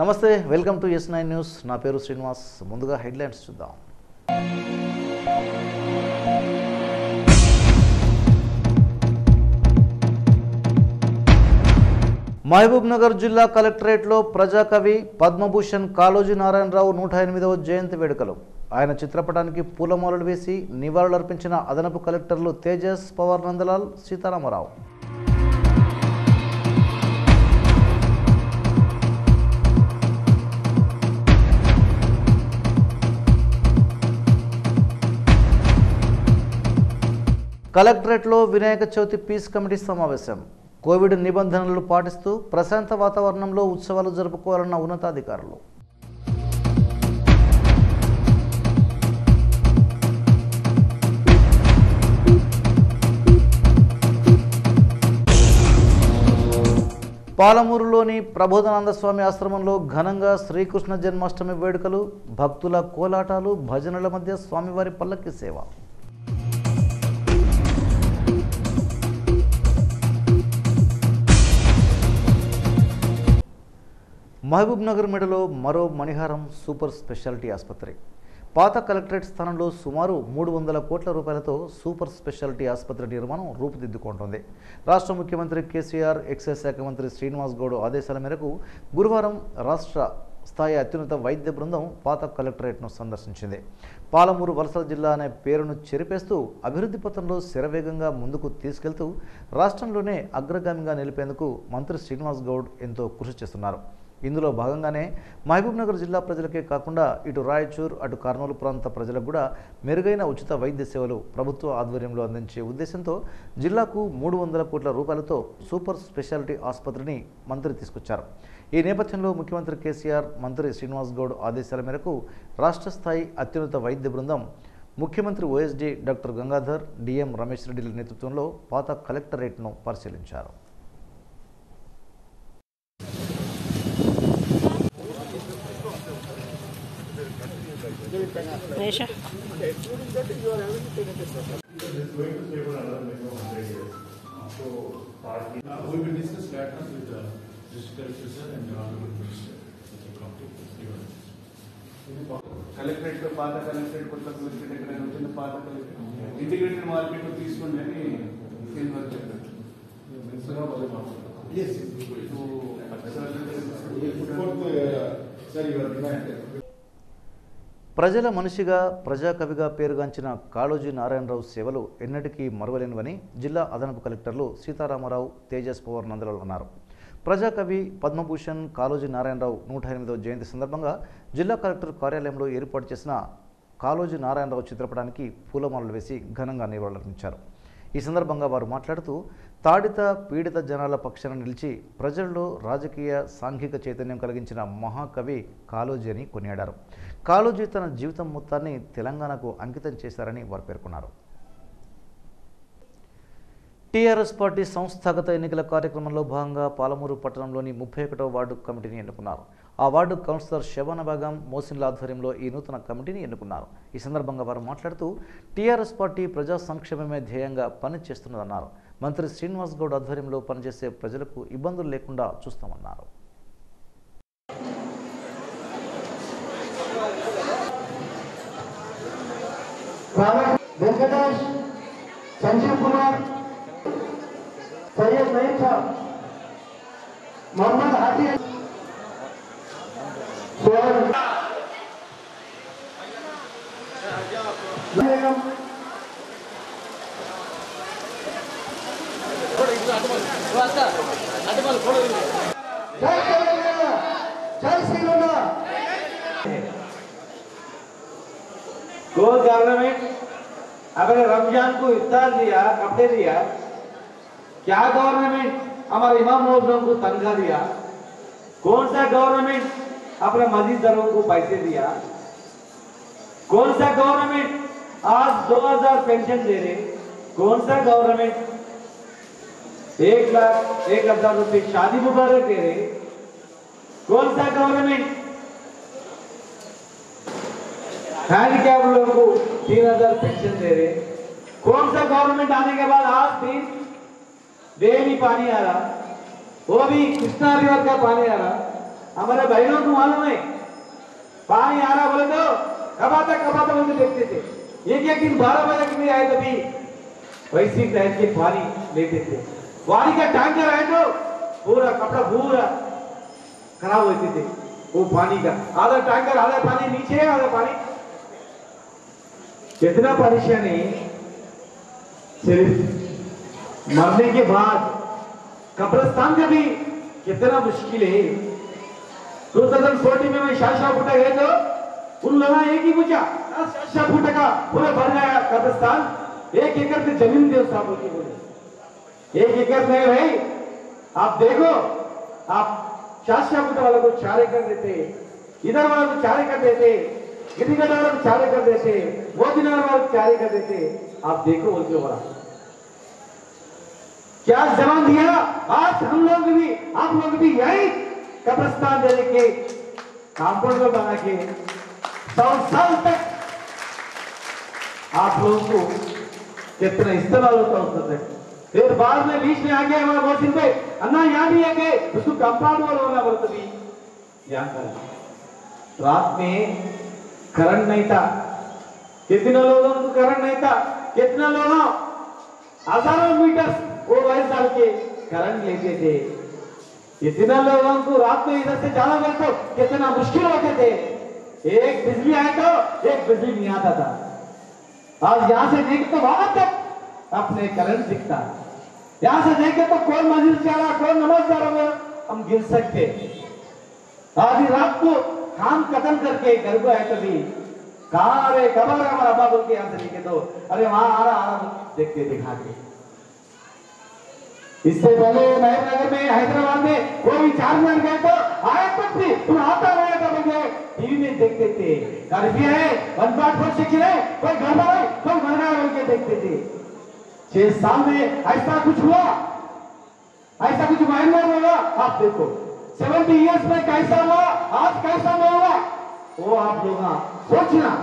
నమస్తే welcome to S nine news నా పేరు శ్రీనివాస్ ముందుగా హెడ్లైన్స్ చూద్దాం మహబూబ్ నగర్ జిల్లా కలెక్టరేట్లో ప్రజాకవి పద్మభూషణ్ కాళోజీ నారాయణరావు నూట ఎనిమిదవ జయంతి వేడుకలు ఆయన చిత్రపటానికి పూలమాలలు వేసి నివాళులర్పించిన అదనపు కలెక్టర్లు తేజస్ పవర్ నందలాల్ సీతారామరావు కలెక్టరేట్లో వినాయక చవితి పీస్ కమిటీ సమావేశం కోవిడ్ నిబంధనలు పాటిస్తూ ప్రశాంత వాతావరణంలో ఉత్సవాలు జరుపుకోవాలన్న ఉన్నతాధికారులు పాలమూరులోని ప్రబోధానంద స్వామి ఆశ్రమంలో ఘనంగా శ్రీకృష్ణ జన్మాష్టమి వేడుకలు భక్తుల కోలాటాలు భజనల మధ్య స్వామివారి పల్లకి సేవ మహబూబ్ నగర్ మెడలో మరో మణిహారం సూపర్ స్పెషాలిటీ ఆసుపత్రి పాత కలెక్టరేట్ స్థానంలో సుమారు మూడు వందల కోట్ల రూపాయలతో సూపర్ స్పెషాలిటీ ఆసుపత్రి నిర్మాణం రూపుదిద్దుకుంటోంది రాష్ట్ర ముఖ్యమంత్రి కేసీఆర్ ఎక్సైజ్ శాఖ మంత్రి శ్రీనివాస్ గౌడ్ ఆదేశాల మేరకు గురువారం రాష్ట్ర స్థాయి అత్యున్నత వైద్య బృందం పాత కలెక్టరేట్ను సందర్శించింది పాలమూరు వలసల జిల్లా అనే పేరును చెరిపేస్తూ అభివృద్ధి పథంలో శరవేగంగా ముందుకు తీసుకెళ్తూ రాష్ట్రంలోనే అగ్రగామిగా నిలిపేందుకు మంత్రి శ్రీనివాస్ గౌడ్ ఎంతో కృషి చేస్తున్నారు ఇందులో భాగంగానే మహబూబ్నగర్ జిల్లా ప్రజలకే కాకుండా ఇటు రాయచూర్ అటు కర్నూలు ప్రాంత ప్రజలకు కూడా మెరుగైన ఉచిత వైద్య సేవలు ప్రభుత్వ ఆధ్వర్యంలో అందించే ఉద్దేశంతో జిల్లాకు మూడు వందల కోట్ల రూపాయలతో సూపర్ స్పెషాలిటీ ఆసుపత్రిని మంత్రి తీసుకొచ్చారు ఈ నేపథ్యంలో ముఖ్యమంత్రి కేసీఆర్ మంత్రి శ్రీనివాస్ గౌడ్ ఆదేశాల మేరకు రాష్ట్ర స్థాయి అత్యున్నత వైద్య బృందం ముఖ్యమంత్రి OSD doctor Gangadhar DM Ramesh రెడ్డిల నేతృత్వంలో పాత కలెక్టరేట్ను పరిశీలించారు Nisha. Uh, we will discuss later with the district collector sir and the honorable minister. with the county. Collectorate పాత కలెక్టరేట్ కొత్త కలెక్టరేట్ ఎక్కడైనా వచ్చింది పాత కలెక్టరేట్ ఇంటిగ్రేటెడ్ మార్కెట్ తీసుకోండి అని శ్రీనివాస్ చెప్పారు ప్రజల మనిషిగా ప్రజాకవిగా పేరుగాంచిన కాళోజీ నారాయణరావు సేవలు ఎన్నటికీ మరువలేనివని జిల్లా అదనపు కలెక్టర్లు సీతారామరావు తేజస్ పవర్ నందలాల్ అన్నారు ప్రజాకవి పద్మభూషణ్ కాళోజీ నారాయణరావు నూట ఎనిమిదవ జయంతి సందర్భంగా జిల్లా కలెక్టర్ కార్యాలయంలో ఏర్పాటు చేసిన కాళోజీ నారాయణరావు చిత్రపటానికి పూలమాలలు వేసి ఘనంగా నివాళులర్పించారు ఈ సందర్భంగా వారు మాట్లాడుతూ తాడిత పీడిత జనాల పక్షాన నిలిచి ప్రజల్లో రాజకీయ సాంఘిక చైతన్యం కలిగించిన మహాకవి కాళోజీ అని కొనియాడారు కాళోజీ తన జీవితం మొత్తాన్ని తెలంగాణకు అంకితం చేశారని వారు పేర్కొన్నారు టీఆర్ఎస్ పార్టీ సంస్థాగత ఎన్నికల కార్యక్రమంలో భాగంగా పాలమూరు పట్టణంలోని ముప్పై ఒకటవ వార్డు కమిటీని ఎన్నుకున్నారు ఆ వార్డు కౌన్సిలర్ శబాన బాగం మోసిన్ల ఆధ్వర్యంలో ఈ నూతన కమిటీని ఎన్నుకున్నారు ఈ సందర్భంగా వారు మాట్లాడుతూ టీఆర్ఎస్ పార్టీ ప్రజా సంక్షేమమే ధ్యేయంగా పనిచేస్తున్నదన్నారు మంత్రి శ్రీనివాస్ గౌడ్ ఆధ్వర్యంలో పనిచేసే ప్రజలకు ఇబ్బందులు లేకుండా చూస్తామన్నారు వెంకటేష్ సంజీవ్ కుమార్ సయ్యద్ నయీం సాబ్ మొహమ్మద్ హాఫీ సోహన్ బేగం జై తెలంగాణ జై శ్రీలంక गोल गवर्नमेंट अपने रमजान को इफ्तार दिया कपड़े दिया क्या गवर्नमेंट हमारे इमाम मौजूदों को तनख्वाह दिया कौन सा गवर्नमेंट अपने मस्जिदों को पैसे दिया कौन सा गवर्नमेंट आज 2000 पेंशन दे रहे कौन सा गवर्नमेंट एक लाख एक हजार रुपए शादी मुबारक दे रहे कौन सा गवर्नमेंट हैंडीकैप लोगों को तीन हजार पेंशन दे रहे कौन सा गवर्नमेंट आने के बाद आज दिन डे भी पानी आ रहा वो भी कृष्णा रिवर का पानी आ रहा हमारे बहनों को मालूम है पानी आ रहा बोले तो कबाता कबाता बोल के देखते थे एक एक दिन बारह बजे के भी आए तभी वैसी टाइप के पानी लेते थे पानी का टैंकर आए तो पूरा कपड़ा पूरा खराब होते थे वो पानी का आधा टैंकर आधा पानी नीचे आधा पानी कितना परेशानी सिर्फ मरने के बाद कब्रस्तान का भी कितना मुश्किल है 2014 में मैं शाशा फुटा गए तो उन लोगों ने एक ही पूछा शाशा फुटा का पूरा भर गया कब्रस्तान एक एकड़ की जमीन दे साहब बोल के बोले एक एकड़ नहीं भाई आप देखो आप शाशा फुटा वालों को चार एकड़ देते इधर वालों को चार एकड़ देते गिरिगढ़ वालों को चार एकड़ देते मोदीनगर वालों को चार एकड़ देते आप देखो बोल के बोला क्या जवान दिया आज हम लोग भी आप लोग भी यही कब्रस्तान देने के कांपाउंड में बना के सौ साल तक आप लोगों को कितना इस्तेमाल होता उस तक फिर बाद में बीच में आ गया हमारा मोहसिन भाई अन्ना यहाँ भी आके उसको कंपाउंड वाला होना बोलते भी यहाँ पर रात में करंट नहीं था कितने लोगों को करंट नहीं था कितने लोगों हजारों मीटर वो वाइस डाल के करंट लेते थे इतना लोगों को रात में इधर से जाना गए तो कितना मुश्किल होते थे एक बिजली आए तो एक बिजली नहीं आता था आज यहाँ से देखे तो वहां तक अपने करंट दिखता यहाँ से देखे तो कौन मस्जिद जा रहा कौन नमाज जा रहा हम गिर सकते आधी रात को काम खत्म करके घर को आए कभी कहा अरे कबर हमारा अब्बा बोल के यहाँ से देखे तो अरे वहां आ रहा आ रहा देखते दिखा के इससे पहले नगर में हैदराबाद में कोई चार मिनट गए तो आए तक भी तुम आता रहे का बजे टीवी में देखते थे कर्फ्यू है वन पार्ट फोर सेक्शन है कोई घर में है कोई मर गया बोल के देखते थे छह साल में ऐसा कुछ हुआ ऐसा कुछ म्यांमार में हुआ आप देखो सेवेंटी इयर्स में कैसा हुआ आज कैसा नहीं हुआ वो आप लोग सोचना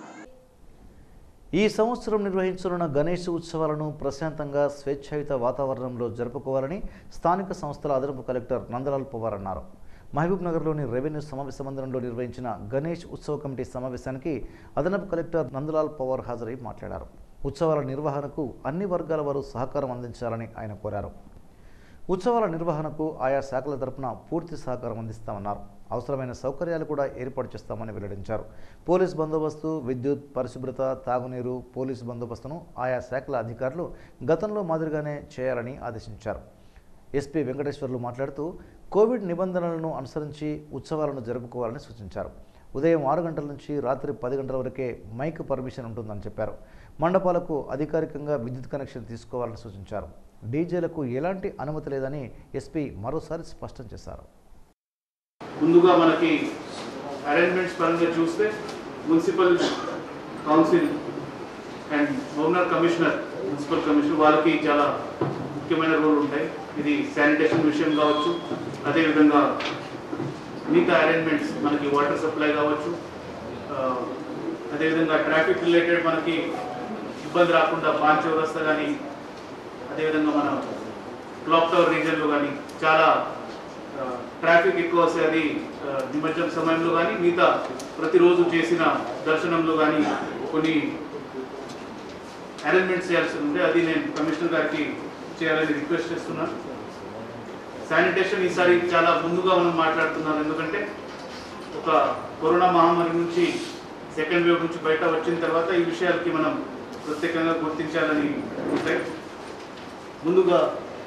ఈ సంవత్సరం నిర్వహించనున్న గణేష్ ఉత్సవాలను ప్రశాంతంగా స్వేచ్ఛాయుత వాతావరణంలో జరుపుకోవాలని స్థానిక సంస్థల అదనపు కలెక్టర్ నందలాల్ పవార్ అన్నారు మహబూబ్ నగర్లోని రెవెన్యూ సమావేశ మందిరంలో నిర్వహించిన గణేష్ ఉత్సవ కమిటీ సమావేశానికి అదనపు కలెక్టర్ నందలాల్ పవార్ హాజరై మాట్లాడారు ఉత్సవాల నిర్వహణకు అన్ని వర్గాల వారు సహకారం అందించాలని ఆయన కోరారు ఉత్సవాల నిర్వహణకు ఆయా శాఖల తరపున పూర్తి సహకారం అందిస్తామన్నారు అవసరమైన సౌకర్యాలు కూడా ఏర్పాటు చేస్తామని వెల్లడించారు పోలీస్ బందోబస్తు విద్యుత్ పరిశుభ్రత తాగునీరు పోలీస్ బందోబస్తును ఆయా శాఖల అధికారులు గతంలో మాదిరిగానే చేయాలని ఆదేశించారు ఎస్పీ వెంకటేశ్వర్లు మాట్లాడుతూ కోవిడ్ నిబంధనలను అనుసరించి ఉత్సవాలను జరుపుకోవాలని సూచించారు ఉదయం ఆరు గంటల నుంచి రాత్రి పది గంటల వరకే మైక్ పర్మిషన్ ఉంటుందని చెప్పారు మండపాలకు అధికారికంగా విద్యుత్ కనెక్షన్ తీసుకోవాలని సూచించారు డీజేలకు ఎలాంటి అనుమతి లేదని ఎస్పీ మరోసారి స్పష్టం చేశారు ముందుగా మనకి అరేంజ్మెంట్స్ పరంగా చూస్తే municipal council and governor commissioner municipal commissioner వాళ్ళకి చాలా ముఖ్యమైన రోల్ ఉంటాయి ఇది శానిటేషన్ విషయం కావచ్చు అదేవిధంగా మిగతా అరేంజ్మెంట్స్ మనకి వాటర్ సప్లై కావచ్చు ఆ, అదేవిధంగా ట్రాఫిక్ రిలేటెడ్ మనకి ఇబ్బంది రాకుండా పాన్ చౌరస్తా కానీ అదేవిధంగా మన క్లాక్ టవర్ రీజన్లో కానీ చాలా ఆ, ట్రాఫిక్ ఎక్కువ వస్తే అది ఆ, నిమజ్జనం సమయంలో కానీ మిగతా ప్రతిరోజు చేసిన దర్శనంలో కానీ కొన్ని అరేంజ్మెంట్స్ చేయాల్సి ఉంటే అది నేను కమిషనర్ గారికి చేయాలని రిక్వెస్ట్ చేస్తున్నాను శానిటేషన్ ఈసారి చాలా ముందుగా మనం మాట్లాడుతున్నాం ఎందుకంటే ఒక కరోనా మహమ్మారి నుంచి సెకండ్ వేవ్ నుంచి బయట వచ్చిన తర్వాత ఈ విషయాలకి మనం ప్రత్యేకంగా గుర్తించాలని ఉంటాయి ముందుగా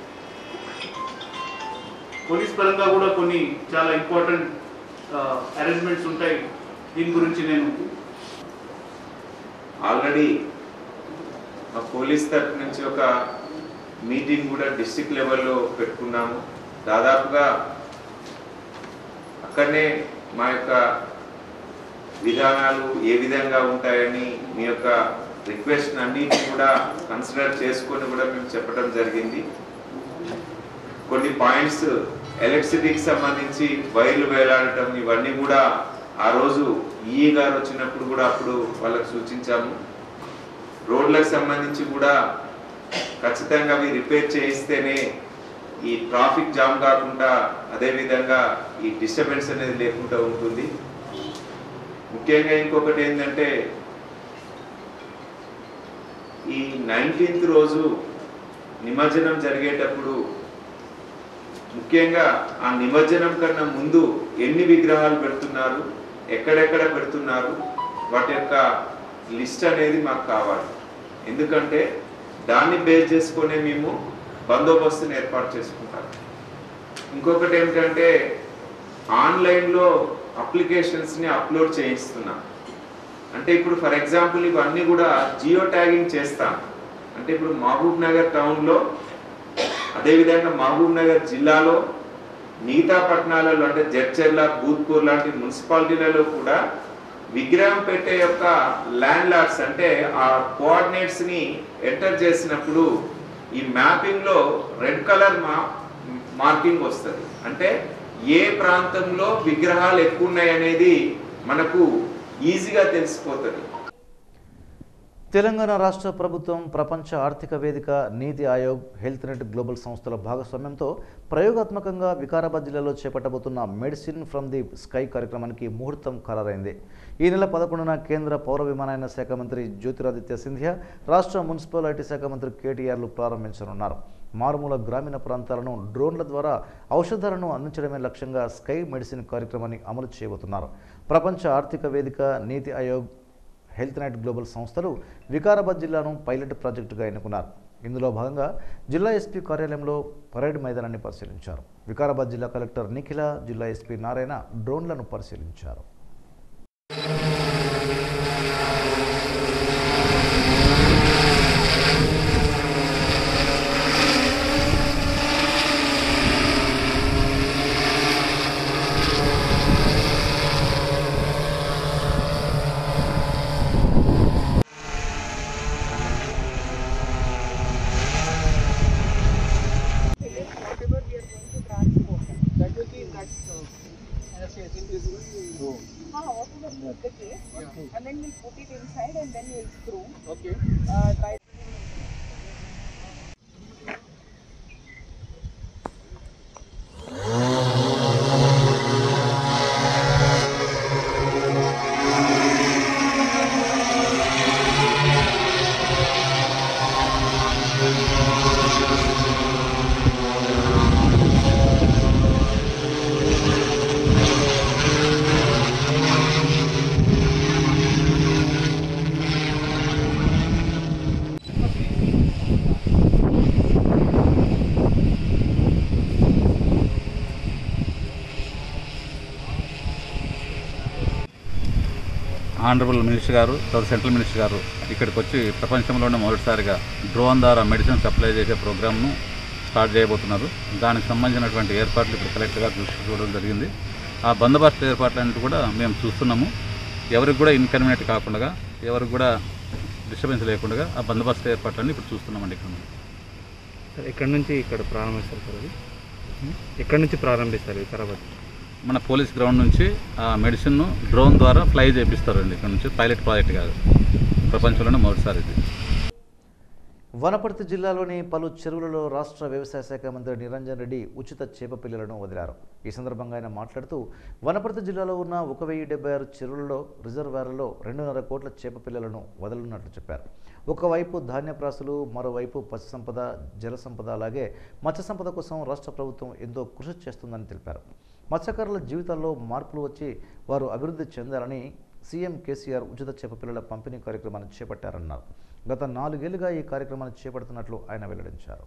పోలీస్ పరంగా కూడా కొన్ని చాలా ఇంపార్టెంట్ అరేంజ్మెంట్స్ ఉంటాయి దీని గురించి నేను ఆల్రెడీ మా పోలీస్ తరఫు నుంచి ఒక మీటింగ్ కూడా డిస్ట్రిక్ట్ లెవెల్లో పెట్టుకున్నాము దాదాపుగా అక్కడనే మా యొక్క విధానాలు ఏ విధంగా ఉంటాయని మీ యొక్క రిక్వెస్ట్ అన్నిటిని కూడా కన్సిడర్ చేసుకొని కూడా మేము చెప్పడం జరిగింది కొన్ని పాయింట్స్ ఎలక్ట్రిసిటీకి సంబంధించి వైర్లు వేలాడటం ఇవన్నీ కూడా ఆ రోజు ఈఈ గారు వచ్చినప్పుడు కూడా అప్పుడు వాళ్ళకి సూచించాము రోడ్లకు సంబంధించి కూడా ఖచ్చితంగా అవి రిపేర్ చేయిస్తేనే ఈ ట్రాఫిక్ జామ్ కాకుండా అదేవిధంగా ఈ డిస్టర్బెన్స్ అనేది లేకుండా ఉంటుంది ముఖ్యంగా ఇంకొకటి ఏంటంటే ఈ నైన్టీన్త్ రోజు నిమజ్జనం జరిగేటప్పుడు ముఖ్యంగా ఆ నిమజ్జనం కన్నా ముందు ఎన్ని విగ్రహాలు పెడుతున్నారు ఎక్కడెక్కడ పెడుతున్నారు వాటి యొక్క లిస్ట్ అనేది మాకు కావాలి ఎందుకంటే దాన్ని బేస్ చేసుకునే మేము బందోబస్తుని ఏర్పాటు చేసుకుంటాం ఇంకొకటి ఏమిటంటే ఆన్లైన్లో అప్లికేషన్స్ని అప్లోడ్ చేయిస్తున్నాం అంటే ఇప్పుడు ఫర్ ఎగ్జాంపుల్ ఇవన్నీ కూడా జియో ట్యాగింగ్ చేస్తాం అంటే ఇప్పుడు మహబూబ్ నగర్ టౌన్లో అదేవిధంగా మహబూబ్ నగర్ జిల్లాలో మిగతా పట్టణాలలో అంటే జడ్చెర్ల భూత్పూర్ లాంటి మున్సిపాలిటీలలో కూడా విగ్రహం పెట్టే యొక్క ల్యాండ్ లార్డ్స్ అంటే ఆ కోఆర్డినేట్స్ ని ఎంటర్ చేసినప్పుడు ఈ మ్యాపింగ్ లో రెడ్ కలర్ మా మార్కింగ్ వస్తుంది అంటే ఏ ప్రాంతంలో విగ్రహాలు ఎక్కువ ఉన్నాయి అనేది మనకు ఈజీగా తెలిసిపోతుంది తెలంగాణ రాష్ట్ర ప్రభుత్వం ప్రపంచ ఆర్థిక వేదిక నీతి ఆయోగ్ హెల్త్ నెట్ గ్లోబల్ సంస్థల భాగస్వామ్యంతో ప్రయోగాత్మకంగా వికారాబాద్ జిల్లాలో చేపట్టబోతున్న మెడిసిన్ ఫ్రమ్ ది స్కై కార్యక్రమానికి ముహూర్తం ఖరారైంది ఈ నెల పదకొండున కేంద్ర పౌర విమానయాన శాఖ మంత్రి జ్యోతిరాదిత్య సింధియా రాష్ట్ర మున్సిపల్ ఐటీ శాఖ మంత్రి కేటీఆర్లు ప్రారంభించనున్నారు మారుమూల గ్రామీణ ప్రాంతాలను డ్రోన్ల ద్వారా ఔషధాలను అందించడమే లక్ష్యంగా స్కై మెడిసిన్ కార్యక్రమాన్ని అమలు చేయబోతున్నారు ప్రపంచ ఆర్థిక వేదిక నీతి ఆయోగ్ హెల్త్ నైట్ గ్లోబల్ సంస్థలు వికారాబాద్ జిల్లాను పైలట్ ప్రాజెక్టుగా ఎన్నుకున్నారు ఇందులో భాగంగా జిల్లా ఎస్పీ కార్యాలయంలో పరేడ్ మైదానాన్ని పరిశీలించారు వికారాబాద్ జిల్లా కలెక్టర్ నిఖిల జిల్లా ఎస్పీ నారాయణ డ్రోన్లను పరిశీలించారు whatever we are going to transport, that will be in that uh, Ah, whatever is the case, and then we'll put it inside and then we'll screw. Okay. Uh, try. Honourable minister గారు తర్వాత central minister గారు ఇక్కడికి వచ్చి ప్రపంచంలోనే మొదటిసారిగా drone ద్వారా medicine supply చేసే ప్రోగ్రామ్ను స్టార్ట్ చేయబోతున్నారు దానికి సంబంధించినటువంటి ఏర్పాట్లు ఇప్పుడు కలెక్టర్ గారు దృష్టి చూడడం జరిగింది ఆ బందోబస్తు ఏర్పాట్లన్నింటి కూడా మేము చూస్తున్నాము ఎవరికి కూడా ఇన్కన్వీనియంట్ కాకుండా ఎవరికి కూడా డిస్టర్బెన్స్ లేకుండా ఆ బందోబస్తు ఏర్పాట్లన్నీ ఇప్పుడు చూస్తున్నామండి ఇక్కడ మనం. సార్ ఎక్కడి నుంచి ఇక్కడ ప్రారంభిస్తారు సార్ అది ఎక్కడి నుంచి ప్రారంభిస్తారు వికారాబాద్ మన పోలీస్ గ్రౌండ్ నుంచి ఆ మెడిసిన్ను డ్రోన్ ద్వారా ఫ్లై చేపిస్తారండి ఇక్కడ నుంచి పైలట్ ప్రాజెక్ట్ కాదు ప్రపంచంలోనే మొదటిసారి ఇది వనపర్తి జిల్లాలోని పలు చెరువులలో రాష్ట్ర వ్యవసాయ శాఖ మంత్రి నిరంజన్ రెడ్డి ఉచిత చేప పిల్లలను వదిలారు ఈ సందర్భంగా ఆయన మాట్లాడుతూ వనపర్తి జిల్లాలో ఉన్న ఒక వెయ్యి డెబ్బై ఆరు చెరువులలో రిజర్వాయర్లలో రెండున్నర కోట్ల చేప పిల్లలను వదలనున్నట్లు చెప్పారు ఒకవైపు ధాన్యప్రాసులు మరోవైపు పశు సంపద జల సంపద అలాగే మత్స్య సంపద కోసం రాష్ట్ర ప్రభుత్వం ఎంతో కృషి చేస్తుందని తెలిపారు మత్స్యకారుల జీవితాల్లో మార్పులు వచ్చి వారు అభివృద్ధి చెందాలని సీఎం కేసీఆర్ ఉచిత చేప పిల్లల పంపిణీ కార్యక్రమాన్ని చేపట్టారన్నారు గత నాలుగేళ్లుగా ఈ కార్యక్రమాన్ని చేపడుతున్నట్లు ఆయన వెల్లడించారు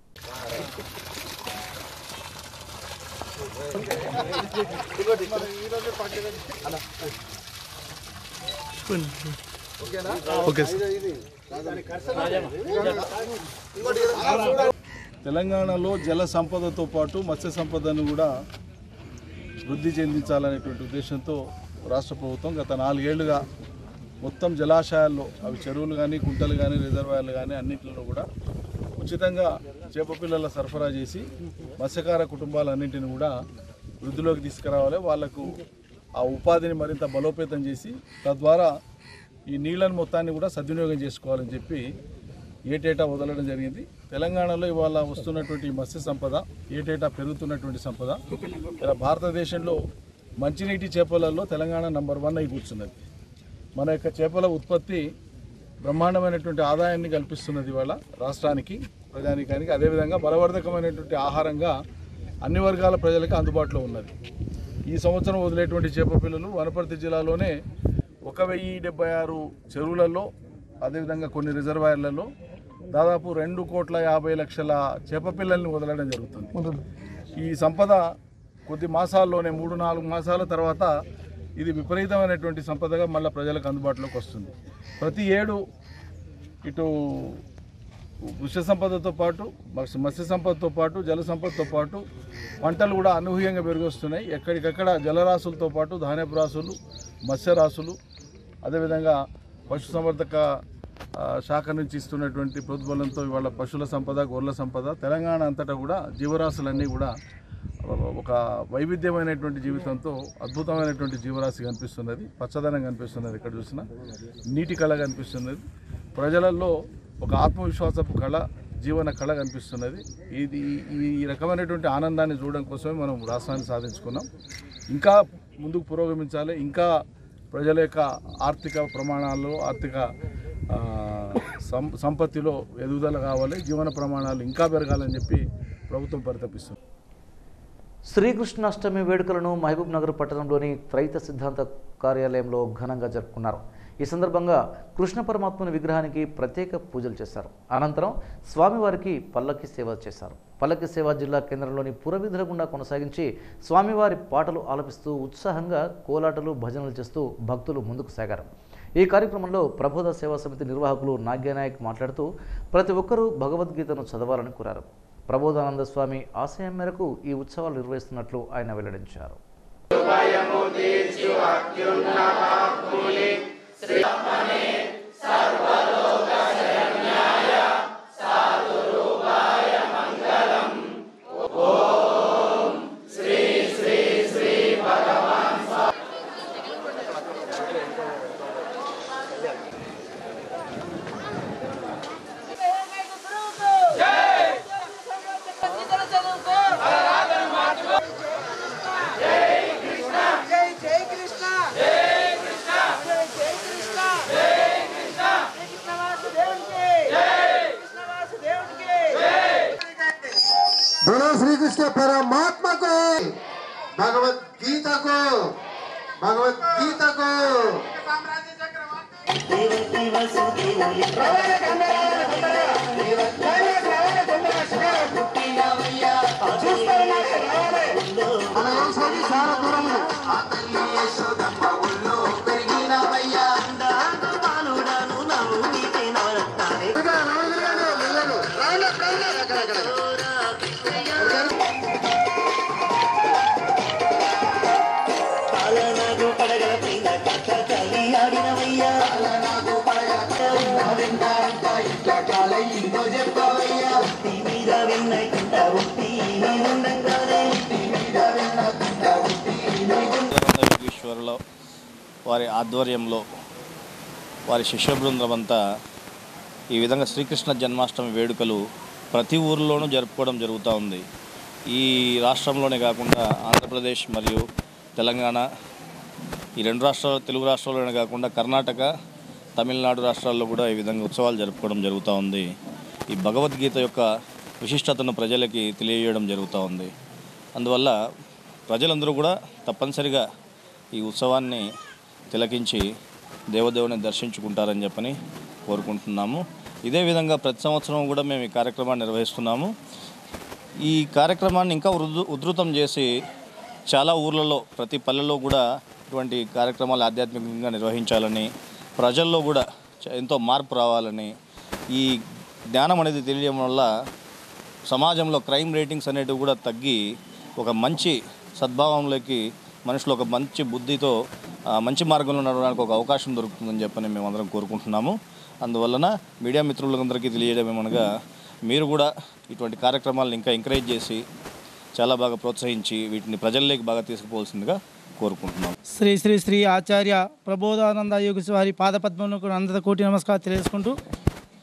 తెలంగాణలో జల సంపదతో పాటు మత్స్య సంపదను కూడా వృద్ధి చెందించాలనేటువంటి ఉద్దేశంతో రాష్ట్ర ప్రభుత్వం గత నాలుగేళ్లుగా మొత్తం జలాశయాల్లో అవి చెరువులు కానీ కుంటలు కానీ రిజర్వాయర్లు కానీ అన్నింటిలో కూడా ఉచితంగా చేప పిల్లల సరఫరా చేసి మత్స్యకార కుటుంబాలన్నింటిని కూడా వృద్ధిలోకి తీసుకురావాలి వాళ్లకు ఆ ఉపాధిని మరింత బలోపేతం చేసి తద్వారా ఈ నీళ్ళను మొత్తాన్ని కూడా సద్వినియోగం చేసుకోవాలని చెప్పి ఏటేటా వదలడం జరిగింది తెలంగాణలో ఇవాళ వస్తున్నటువంటి ఈ మత్స్య సంపద ఏటేటా పెరుగుతున్నటువంటి సంపద ఇలా భారతదేశంలో మంచినీటి చేపలలో తెలంగాణ నంబర్ వన్ అయి కూర్చున్నది మన యొక్క చేపల ఉత్పత్తి బ్రహ్మాండమైనటువంటి ఆదాయాన్ని కల్పిస్తున్నది ఇవాళ రాష్ట్రానికి ప్రజానికానికి అదేవిధంగా బలవర్ధకమైనటువంటి ఆహారంగా అన్ని వర్గాల ప్రజలకు అందుబాటులో ఉన్నది ఈ సంవత్సరం వదిలేటువంటి చేప పిల్లలు వనపర్తి జిల్లాలోనే ఒక వెయ్యి డెబ్బై ఆరు చెరువులలో అదేవిధంగా కొన్ని రిజర్వాయర్లలో దాదాపు రెండు కోట్ల యాభై లక్షల చేప పిల్లల్ని వదలడం జరుగుతుంది ఈ సంపద కొద్ది మాసాల్లోనే మూడు నాలుగు మాసాల తర్వాత ఇది విపరీతమైనటువంటి సంపదగా మళ్ళీ ప్రజలకు అందుబాటులోకి వస్తుంది ప్రతి ఏడు ఇటు వృక్ష సంపదతో పాటు మత్స్య మత్స్య సంపదతో పాటు జల సంపదతో పాటు పంటలు కూడా అనూహ్యంగా పెరిగొస్తున్నాయి ఎక్కడికక్కడ జలరాశులతో పాటు ధాన్యపు రాసులు మత్స్యరాశులు అదేవిధంగా పశుసంవర్ధక ఆ, శాఖ నుంచి ఇస్తున్నటువంటి ప్రోద్బలంతో ఇవాళ పశువుల సంపద గొర్రెల సంపద తెలంగాణ అంతటా కూడా జీవరాశులన్నీ కూడా ఒక వైవిధ్యమైనటువంటి జీవితంతో అద్భుతమైనటువంటి జీవరాశి కనిపిస్తున్నది పచ్చదనం కనిపిస్తున్నది ఇక్కడ చూసిన నీటి కళ కనిపిస్తున్నది ప్రజలలో ఒక ఆత్మవిశ్వాసపు కళ జీవన కళ కనిపిస్తున్నది ఇది ఈ- ఈ రకమైనటువంటి ఆనందాన్ని చూడడం కోసమే మనం రాష్ట్రాన్ని సాధించుకున్నాం ఇంకా ముందుకు పురోగమించాలి ఇంకా ప్రజల యొక్క ఆర్థిక ప్రమాణాల్లో ఆర్థిక ఆ, సం సంపత్తిలో ఎదుగుదల కావాలి జీవన ప్రమాణాలు ఇంకా పెరగాలని చెప్పి ప్రభుత్వం పరితపిస్తుంది శ్రీకృష్ణాష్టమి వేడుకలను మహబూబ్ నగర్ పట్టణంలోని త్రైత సిద్ధాంత కార్యాలయంలో ఘనంగా జరుపుకున్నారు ఈ సందర్భంగా కృష్ణ పరమాత్ముని విగ్రహానికి ప్రత్యేక పూజలు చేశారు అనంతరం స్వామివారికి పల్లకి సేవ చేశారు పల్లకి సేవ జిల్లా కేంద్రంలోని పురవీధుల గుండా కొనసాగించి స్వామివారి పాటలు ఆలపిస్తూ ఉత్సాహంగా కోలాటలు భజనలు చేస్తూ భక్తులు ముందుకు సాగారు ఈ కార్యక్రమంలో ప్రబోధ సేవా సమితి నిర్వాహకులు నాగ్యనాయక్ మాట్లాడుతూ ప్రతి ఒక్కరూ భగవద్గీతను చదవాలని కోరారు ప్రబోధానంద స్వామి ఆశయం మేరకు ఈ ఉత్సవాలు నిర్వహిస్తున్నట్లు ఆయన వెల్లడించారు बोलो श्री कृष्ण परमात्मा को भगवत गीता को भगवत गीता को ఈశ్వరులో వారి ఆధ్వర్యంలో వారి శిష్య బృందం అంతా ఈ విధంగా శ్రీకృష్ణ జన్మాష్టమి వేడుకలు ప్రతి ఊరిలోనూ జరుపుకోవడం జరుగుతూ ఉంది ఈ రాష్ట్రంలోనే కాకుండా ఆంధ్రప్రదేశ్ మరియు తెలంగాణ ఈ రెండు రాష్ట్రాలు తెలుగు రాష్ట్రాల్లోనే కాకుండా కర్ణాటక తమిళనాడు రాష్ట్రాల్లో కూడా ఈ విధంగా ఉత్సవాలు జరుపుకోవడం జరుగుతూ ఉంది ఈ భగవద్గీత యొక్క విశిష్టతను ప్రజలకి తెలియజేయడం జరుగుతూ ఉంది అందువల్ల ప్రజలందరూ కూడా తప్పనిసరిగా ఈ ఉత్సవాన్ని తిలకించి దేవదేవుని దర్శించుకుంటారని చెప్పని కోరుకుంటున్నాము ఇదే విధంగా ప్రతి సంవత్సరం కూడా మేము ఈ కార్యక్రమాన్ని నిర్వహిస్తున్నాము ఈ కార్యక్రమాన్ని ఇంకా ఉధృ ఉధృతం చేసి చాలా ఊర్లలో ప్రతి పల్లెల్లో కూడా ఇటువంటి కార్యక్రమాలు ఆధ్యాత్మికంగా నిర్వహించాలని ప్రజల్లో కూడా చ- ఎంతో మార్పు రావాలని ఈ జ్ఞానం అనేది తెలియడం వల్ల సమాజంలో క్రైమ్ రేటింగ్స్ అనేటివి కూడా తగ్గి ఒక మంచి సద్భావంలోకి మనుషులు ఒక మంచి బుద్ధితో ఆ, మంచి మార్గంలో నడవడానికి ఒక అవకాశం దొరుకుతుందని చెప్పని మేము అందరం కోరుకుంటున్నాము అందువలన మీడియా మిత్రులందరికీ తెలియడం ఏమనగా మీరు కూడా ఇటువంటి కార్యక్రమాలను ఇంకా ఎంకరేజ్ చేసి చాలా బాగా ప్రోత్సహించి వీటిని ప్రజల్లోకి బాగా తీసుకుపోవాల్సిందిగా కోరుకుంటున్నాం శ్రీ శ్రీ శ్రీ ఆచార్య ప్రబోధానంద యోగి వారి పాదపద్మములకు అనంత కోటి నమస్కారం తెలియజేసుకుంటూ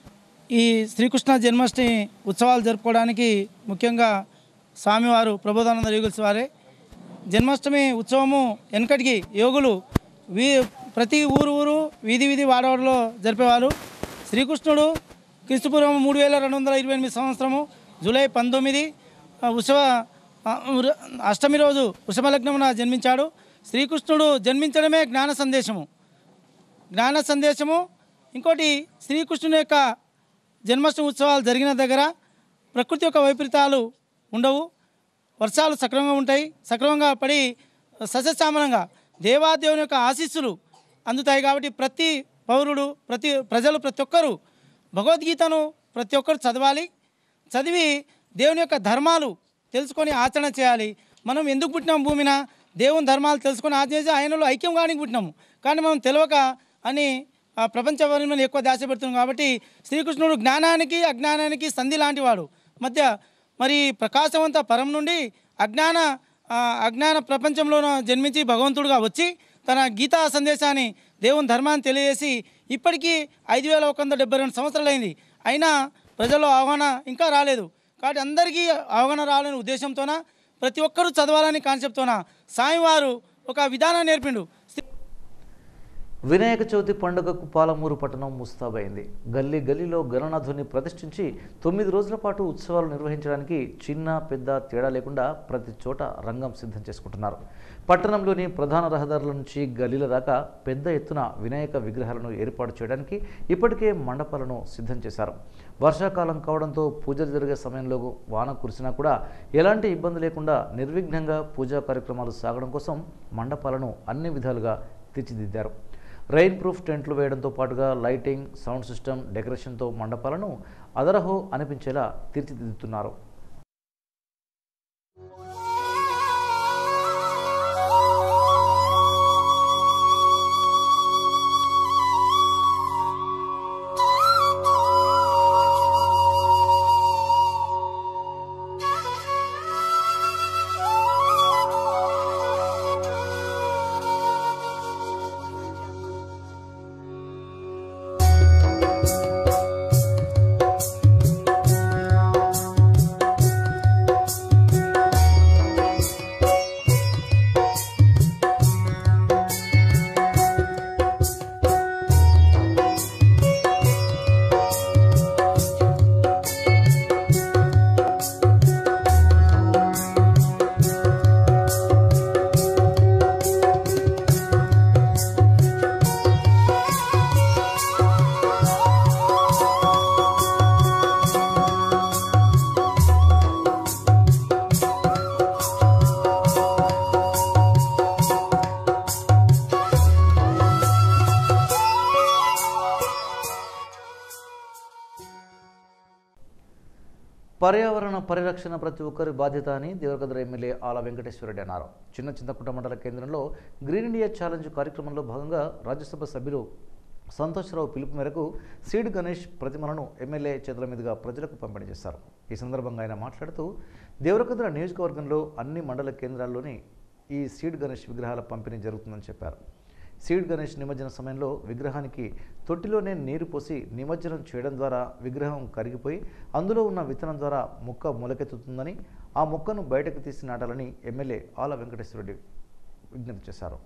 ఈ శ్రీకృష్ణ జన్మాష్టమి ఉత్సవాలు జరుపుకోవడానికి ముఖ్యంగా స్వామివారు ప్రబోధానంద యోగుల వారే జన్మాష్టమి ఉత్సవము వెనకటికి యోగులు వీ ప్రతి ఊరు ఊరు వీధి వీధి వాడవాడలో జరిపేవారు శ్రీకృష్ణుడు క్రీస్తుపూర్వం మూడు వేల రెండు వందల ఇరవై ఎనిమిది సంవత్సరము జూలై పంతొమ్మిది ఆ, ఉత్సవ ఆ, ఉర- అష్టమి రోజు వృషభ లగ్నమున జన్మించాడు శ్రీకృష్ణుడు జన్మించడమే జ్ఞాన సందేశము జ్ఞాన సందేశము ఇంకోటి శ్రీకృష్ణుని యొక్క జన్మాష్టమి ఉత్సవాలు జరిగిన దగ్గర ప్రకృతి యొక్క వైపరీతాలు ఉండవు వర్షాలు సక్రమంగా ఉంటాయి సక్రమంగా పడి సస్యశ్యామలంగా దేవాదేవుని యొక్క ఆశీస్సులు అందుతాయి కాబట్టి ప్రతి పౌరుడు ప్రతి ప్రజలు ప్రతి ఒక్కరూ భగవద్గీతను ప్రతి ఒక్కరు చదవాలి చదివి దేవుని యొక్క ధర్మాలు తెలుసుకొని ఆచరణ చేయాలి మనం ఎందుకు పుట్టినాం భూమిన దేవుని ధర్మాలు తెలుసుకొని ఆచరణ చేసి ఆయనలో ఐక్యం కానికి పుట్టినాము కానీ మనం తెలియక అని ఆ ప్రపంచ మీద ఎక్కువ ధ్యాస పెడుతున్నాం కాబట్టి శ్రీకృష్ణుడు జ్ఞానానికి అజ్ఞానానికి సంధి లాంటి వాడు మధ్య మరి ప్రకాశవంత పరం నుండి అజ్ఞాన ఆ, అజ్ఞాన ప్రపంచంలోనూ జన్మించి భగవంతుడుగా వచ్చి తన గీతా సందేశాన్ని దేవుని ధర్మాన్ని తెలియజేసి ఇప్పటికీ ఐదు వేల ఒక వంద డెబ్బై రెండు సంవత్సరాలు అయింది అయినా ప్రజల్లో అవగాహన ఇంకా రాలేదు కాబట్టి అందరికీ అవగాహన రావాలనే ఉద్దేశంతోన ప్రతి ఒక్కరూ చదవాలని కాన్సెప్ట్తోన సాయివారు ఒక విధానం నేర్పిండు వినాయక చవితి పండుగకు పాలమూరు పట్టణం ముస్తాబైంది గల్లీ గల్లీలో గణనాథుని ప్రతిష్ఠించి తొమ్మిది రోజుల పాటు ఉత్సవాలు నిర్వహించడానికి చిన్న పెద్ద తేడా లేకుండా ప్రతి చోట రంగం సిద్ధం చేసుకుంటున్నారు పట్టణంలోని ప్రధాన రహదారుల నుంచి గల్లీల దాకా పెద్ద ఎత్తున వినాయక విగ్రహాలను ఏర్పాటు చేయడానికి ఇప్పటికే మండపాలను సిద్ధం చేశారు వర్షాకాలం కావడంతో పూజలు జరిగే సమయంలో వాన కురిసినా కూడా ఎలాంటి ఇబ్బంది లేకుండా నిర్విఘ్నంగా పూజా కార్యక్రమాలు సాగడం కోసం మండపాలను అన్ని విధాలుగా తీర్చిదిద్దారు రెయిన్ ప్రూఫ్ టెంట్లు వేయడంతో పాటుగా లైటింగ్ సౌండ్ సిస్టమ్ డెకరేషన్తో మండపాలను అదరహో అనిపించేలా తీర్చిదిద్దుతున్నారు పర్యావరణ పరిరక్షణ ప్రతి ఒక్కరి బాధ్యత అని దేవరకద్ర ఎమ్మెల్యే ఆల వెంకటేశ్వరరెడ్డి అన్నారు చిన్న చింతకుంట మండల కేంద్రంలో గ్రీన్ ఇండియా ఛాలెంజ్ కార్యక్రమంలో భాగంగా రాజ్యసభ సభ్యులు సంతోష్రావు పిలుపు మేరకు సీడ్ గణేష్ ప్రతిమలను ఎమ్మెల్యే చేతుల మీదుగా ప్రజలకు పంపిణీ చేశారు ఈ సందర్భంగా ఆయన మాట్లాడుతూ దేవరకద్ర నియోజకవర్గంలో అన్ని మండల కేంద్రాల్లోని ఈ సీడ్ గణేష్ విగ్రహాల పంపిణీ జరుగుతుందని చెప్పారు సీడ్ గణేష్ నిమజ్జన సమయంలో విగ్రహానికి తొట్టిలోనే నీరు పోసి నిమజ్జనం చేయడం ద్వారా విగ్రహం కరిగిపోయి అందులో ఉన్న విత్తనం ద్వారా మొక్క మొలకెత్తుతుందని ఆ మొక్కను బయటకు తీసి నాటాలని ఎమ్మెల్యే ఆల వెంకటేశ్వరరెడ్డి విజ్ఞప్తి చేశారు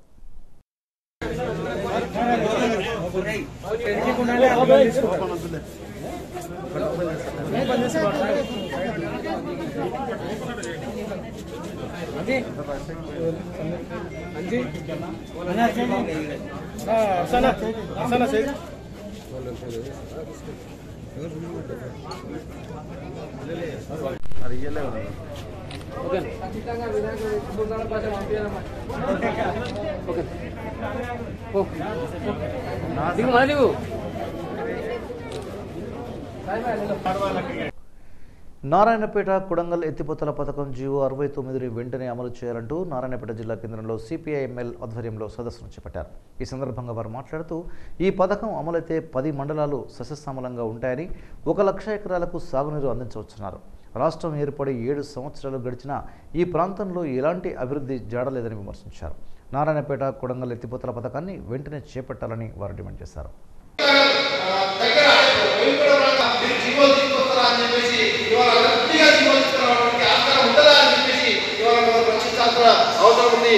నారాయణపేట కుడంగల్ ఎత్తిపోతల పథకం జీవో అరవై తొమ్మిదిని వెంటనే అమలు చేయాలంటూ నారాయణపేట జిల్లా కేంద్రంలో సిపిఐఎంఎల్ ఆధ్వర్యంలో సదస్సును చేపట్టారు ఈ సందర్భంగా వారు మాట్లాడుతూ ఈ పథకం అమలైతే పది మండలాలు సస్యశ్యామలంగా ఉంటాయని ఒక లక్ష ఎకరాలకు సాగునీరు అందించవచ్చున్నారు రాష్ట్రం ఏర్పడి ఏడు సంవత్సరాలు గడిచినా ఈ ప్రాంతంలో ఎలాంటి అభివృద్ధి జాడలేదని విమర్శించారు నారాయణపేట కొడంగల్ ఎత్తిపోతల పథకాన్ని వెంటనే చేపట్టాలని వారు డిమాండ్ చేశారు దగ్గర జీవో తీసుకొస్తారా అని చెప్పేసి ఇవాళ గట్టిగా జీవో తీసుకురావడానికి ఆస్కారం ఉంటుందా అని చెప్పేసి ఇవాళ మనం ప్రశ్నించాల్సిన అవసరం ఉంది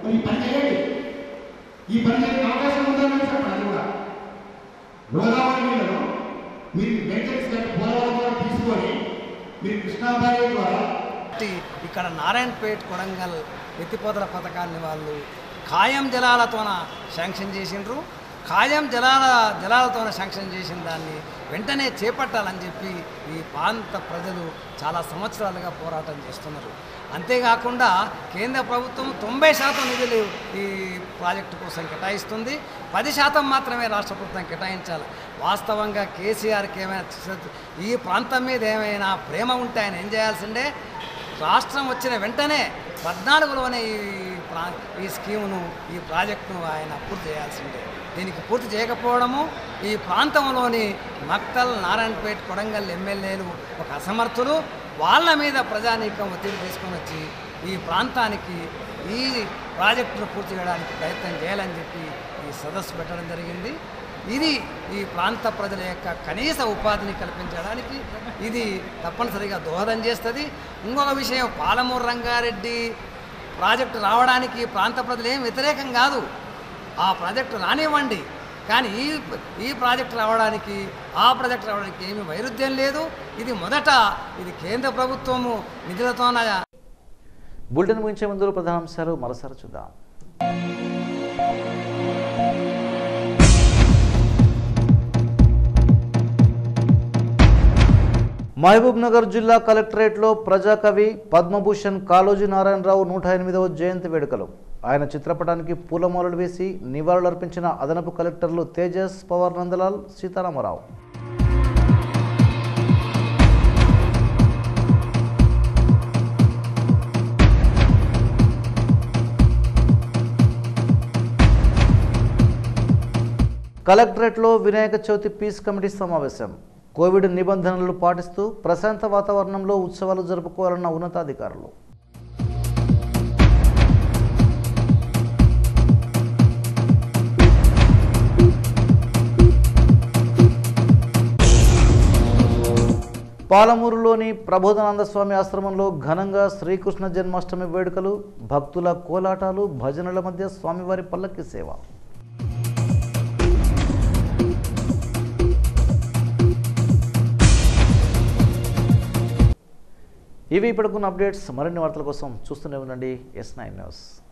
ఈ పని చేయడానికి అవకాశం ఉందని చెప్పండి కూడా గోదావరి నీళ్ళను మీరు వెంకటేష్ గారి పోలవరం ద్వారా తీసుకొని మీరు కృష్ణాబాయి ద్వారా కాబట్టి ఇక్కడ నారాయణపేట్ కొడంగల్ ఎత్తిపోతల పథకాన్ని వాళ్ళు ఖాయం జలాలతోన శాంక్షన్ చేసిండ్రు ఖాయం జలాల జలాలతోన శాంక్షన్ చేసిన దాన్ని వెంటనే చేపట్టాలని చెప్పి ఈ ప్రాంత ప్రజలు చాలా సంవత్సరాలుగా పోరాటం చేస్తున్నారు అంతేకాకుండా కేంద్ర ప్రభుత్వం తొంభై శాతం నిధులు ఈ ప్రాజెక్టు కోసం కేటాయిస్తుంది పది శాతం మాత్రమే రాష్ట్ర ప్రభుత్వం కేటాయించాలి వాస్తవంగా కేసీఆర్కి ఏమైనా శ్రద్ధ- ఈ ప్రాంతం మీద ఏమైనా ప్రేమ ఉంటే ఆయన ఏం చేయాల్సిందే రాష్ట్రం వచ్చిన వెంటనే పద్నాలుగులోనే ఈ ప్రా ఈ స్కీమును ఈ ప్రాజెక్టును ఆయన పూర్తి చేయాల్సిందే దీనికి పూర్తి చేయకపోవడము ఈ ప్రాంతంలోని మక్తల్ నారాయణపేట్ కొడంగల్ ఎమ్మెల్యేలు ఒక అసమర్థులు వాళ్ళ మీద ప్రజానీకం ఒత్తిడి తీసుకొని వచ్చి ఈ ప్రాంతానికి ఈ ప్రాజెక్టును పూర్తి చేయడానికి ప్రయత్నం చేయాలని చెప్పి ఈ సదస్సు పెట్టడం జరిగింది ఇది ఈ ప్రాంత ప్రజల యొక్క కనీస ఉపాధిని కల్పించడానికి ఇది తప్పనిసరిగా దోహదం చేస్తుంది ఇంకొక విషయం పాలమూరు రంగారెడ్డి ప్రాజెక్టు రావడానికి ఈ ప్రాంత ప్రజలు ఏం వ్యతిరేకం కాదు ఆ ప్రాజెక్టు రానివ్వండి కానీ ఈ ఈ ప్రాజెక్టు రావడానికి ఆ ప్రాజెక్టు రావడానికి ఏమీ వైరుధ్యం లేదు ఇది మొదట ఇది కేంద్ర ప్రభుత్వము నిధులతోన బులెటిన్ ముగించే ముందు ప్రధానాంశాలు మరోసారి చూద్దాం మహబూబ్ నగర్ జిల్లా కలెక్టరేట్లో ప్రజాకవి పద్మభూషణ్ కాళోజీ నారాయణరావు నూట ఎనిమిదవ జయంతి వేడుకలు ఆయన చిత్రపటానికి పూలమాలలు వేసి నివాళులర్పించిన అదనపు కలెక్టర్లు తేజస్ పవర్ నందలాల్ సీతారామరావు కలెక్టరేట్లో వినాయక చవితి పీస్ కమిటీ సమావేశం కోవిడ్ నిబంధనలు పాటిస్తూ ప్రశాంత వాతావరణంలో ఉత్సవాలు జరుపుకోవాలన్న ఉన్నతాధికారులు పాలమూరులోని ప్రబోధానంద స్వామి ఆశ్రమంలో ఘనంగా శ్రీకృష్ణ జన్మాష్టమి వేడుకలు భక్తుల కోలాటాలు భజనల మధ్య స్వామివారి పల్లకి సేవ ఇవి ఇప్పటికున్న అప్డేట్స్ మరిన్ని వార్తల కోసం చూస్తూనే ఉండండి ఎస్ నైన్ న్యూస్